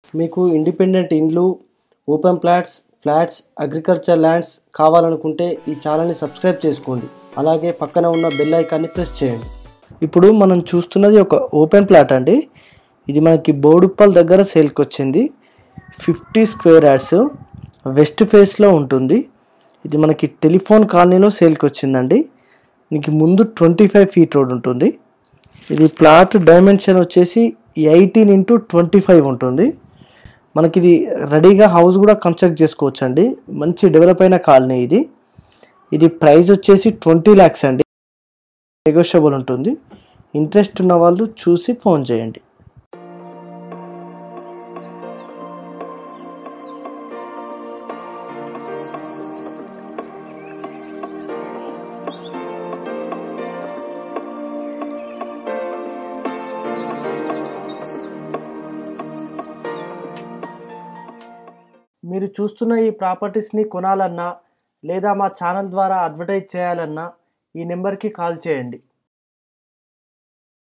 మీకు ఇండిపెండెంట్ ఇండ్లు open plots flats agriculture lands కావాలనుకుంటే ఈ ఛానల్ని సబ్స్క్రైబ్ చేసుకోండి అలాగే పక్కన ఉన్న బెల్ ఐకాన్ని ప్రెస్ చేయండి ఇప్పుడు మనం చూస్తున్నది ఒక ఓపెన్ ప్లాట్ అండి ఇది మనకి బోడుప్పల్ దగ్గర సేల్కి వచ్చింది ఫిఫ్టీ స్క్వేర్ యార్డ్స్ వెస్ట్ ఫేస్లో ఉంటుంది ఇది మనకి టెలిఫోన్ కాలనీలో సేల్కి వచ్చిందండి దీనికి ముందు ట్వంటీ ఫైవ్ ఫీట్ రోడ్ ఉంటుంది ఇది ప్లాట్ డైమెన్షన్ వచ్చేసి ఎయిటీన్ ఇంటూ ట్వంటీ ఫైవ్ ఉంటుంది మనకి ఇది రెడీగా హౌస్ కూడా కన్స్ట్రక్ట్ చేసుకోవచ్చు అండి మంచి డెవలప్ అయిన కాలనీ ఇది ఇది ప్రైస్ వచ్చేసి ట్వంటీ ల్యాక్స్ అండి నెగోషియబుల్ ఉంటుంది ఇంట్రెస్ట్ ఉన్న వాళ్ళు చూసి ఫోన్ చేయండి మీరు చూస్తున్న ఈ ప్రాపర్టీస్ని కొనాలన్నా లేదా మా ఛానల్ ద్వారా అడ్వర్టైజ్ చేయాలన్నా ఈ నెంబర్కి కాల్ చేయండి